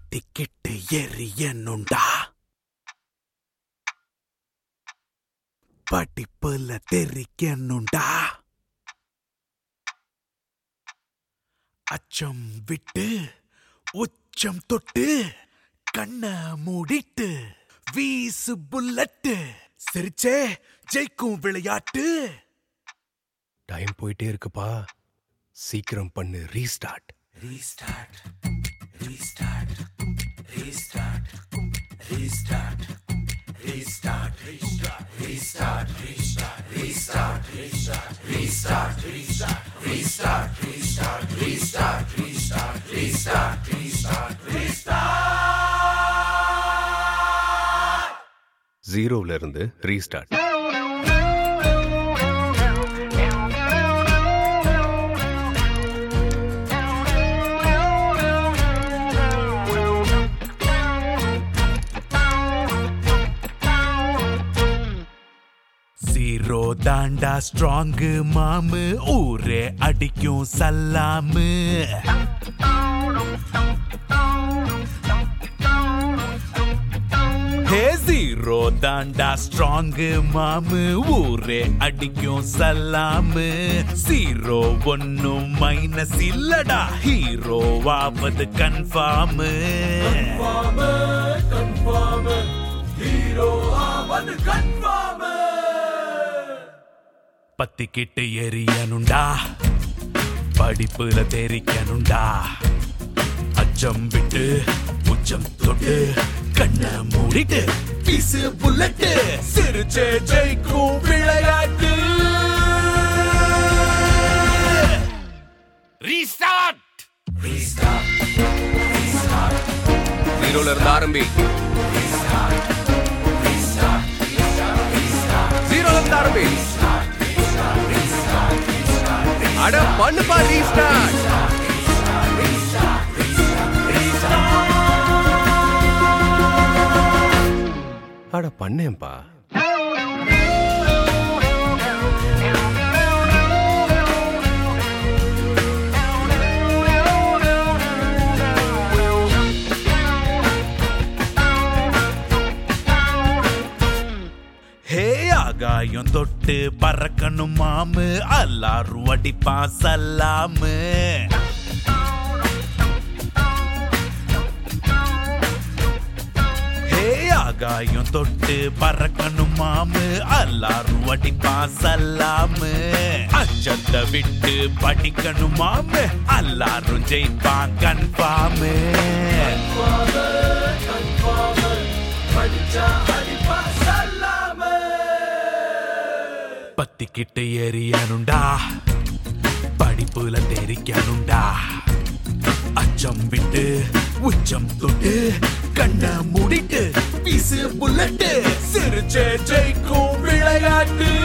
பத்திக்கிட்டு எரியனுண்டா படிப்புல தெரிக்கணுண்டா அச்சம் விட்டு உச்சம் தொட்டு கண்ண மூடிட்டு வீசு புல்லட்டு சிரிச்சே ஜெயிக்கும் விளையாட்டு டைம் போயிட்டே இருக்குப்பா சீக்கிரம் பண்ணு restart Restart. Restart. Restart. Restart. Restart. Restart. Restart. Restart. Restart. Restart. Restart. Restart. Restart. Restart. Restart. Restart. Restart. Restart. ஜீரோல இருந்து ரீஸ்டார்ட் ஜீரோ தாண்டா ஸ்ட்ராங்கு மாமு ஊரே அடிக்கும் சல்லாமு ஹே ஜீரோ தாண்டா ஸ்ட்ராங்கு மாமு ஊரே அடிக்கும் சல்லாமு ஜீரோ ஒன்னும் மைனஸ் இல்லடா ஹீரோவாவது கன்ஃபார்மு பத்திக்கிட்டு எரியனுண்டா படிப்புல தெரிக்கணுண்டா அச்சம் விட்டு உச்சம் தொட்டு கண்ண மூடிட்டு பீசு புல்லட்டு சிரிச்சே ஜெயிக்கும் விளையாட்டு ரீஸ்டார்ட் ஜீரோல இருந்து ஆரம்பி ஜீரோல இருந்து ஆரம்பி அட பண்ணுப்பா ரீஸ்டார்ட் அட பண்ணேன்பா ஹே ஆகாயம் தொட்டு பறக்கணும் மாமு எல்லாரும் அடிப்பா சல்லாமு ஹே ஆகாயம் தொட்டு பறக்கணும் மாமு எல்லாரும் அடிப்பா சல்லாமு அச்சத்தை விட்டு படிக்கணும் மாமு எல்லாரும் ஜெயிப்பான் கன்ஃபார்மு பத்திக்கிட்டு எரியனுண்டா படிப்புல தெரிக்கணுண்டா அச்சம் விட்டு உச்சம் தொட்டு கண்ண மூடிட்டு பீசு புல்லட்டு சிரிச்சே ஜெயிக்கும் விளையாட்டு